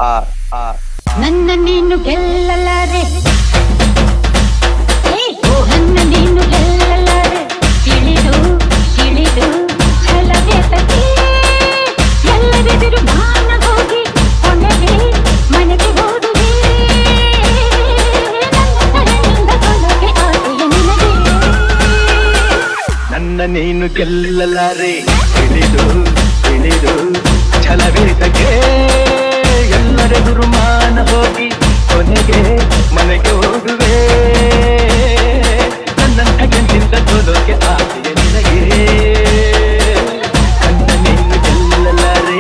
R R ನನ್ನ ನೀನು ಗೆಲ್ಲಲಾರೆ ಹೇ, ನನ್ನ ನೀನು ಗೆಲ್ಲಲಾರೆ ತಿಳಿದು ತಿಳಿದು ಛಲವೇ ತಗಿ ಎಲ್ಲರೆದುರು ಮಾನ ಹೋಗಿ ಕೊನೆಗೆ ಮನೆಗೆ ಹೋದುವೆ ನನ್ನ ಕೊನೆಗೆ ಆಸೆಯ ನಿನಗೆ ನನ್ನ ನೀನು ಗೆಲ್ಲಲಾರೆ ತಿಳಿದು ತಿಳಿದು ಛಲವೇದಕ್ಕೆ ಎಲ್ಲರೆದುರು ಮಾನ ಹೋಗಿ ಕೊನೆಗೆ ಮನೆಗೆ ಹೋಗುವೆ ನನ್ನಂಥ ಗೆಂದಿಂದ ಸೋಲೋಕೆ ಆಸೆಯ ನಿನಗೆ ನನ್ನ ನೀನು ಗೆಲ್ಲಲಾರೆ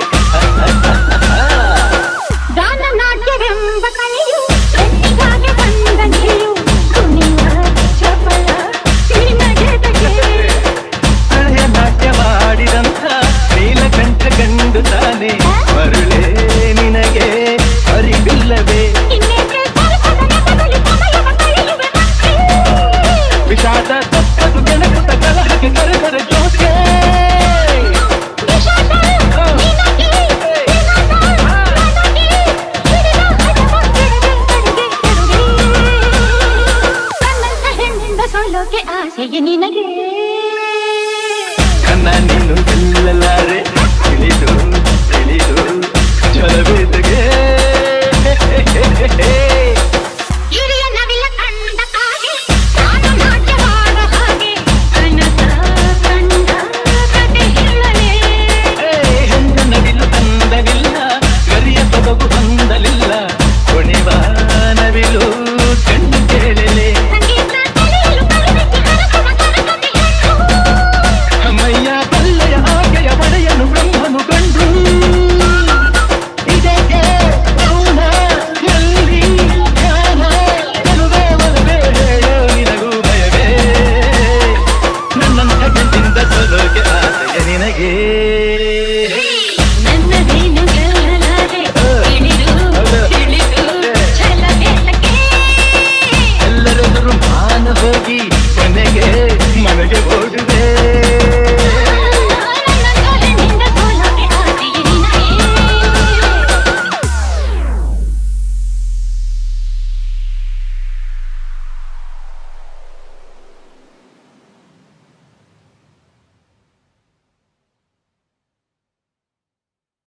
ಗಾನ ನಾಟ್ಯವೆಂಬ ಕಲೆಯು ಬೆನ್ನಿಗಾಗಿ ಬಂದ ನೀರು ಕುಣಿಯ ಚಪಲ ನಿನಗೆ ತಗೆ ಹಳೆಯ ನಾಟ್ಯವಾಡಿದಂಥ ನೀಲಕಂಠ ಕಂಡು ತಾನೆ ಮರುಳೇ ನಿನಗೆ ಅರಿವಿಲ್ಲವೇ ಇನ್ನೇಕೆ ಸ್ವಲ್ಪದ ನೆಪದಲ್ಲಿ ಸಮಯವ ಕಳೆಯುವೆ ಮತ್ತೆ? ವಿಷಾದ ತಪ್ಪದು ಬೆಳಕುತ್ತ ಕಲಹಕ್ಕೆ ಕರೆದರ ಜೋಕೆ ವಿಷಾದ ನಿನಗೆ, ವಿನಾಶ ನನಗೆ, ಹಿಡಿದ ಹಠವ ಕೆಡವೆ ಕಡೆಗೆ ಕೆಡವೆ. ನನ್ನಂಥ ಹೆಣ್ಣಿಂದ ಸೋಲೋಕೆ ಆಸೆಯೇ ನಿನಗೆ ಕನ್ನ ನೀನು ಗೆಲ್ಲಲಾರೆ ತಿಳಿದು ತಿಳಿದು ಛಲವೇದಗೆ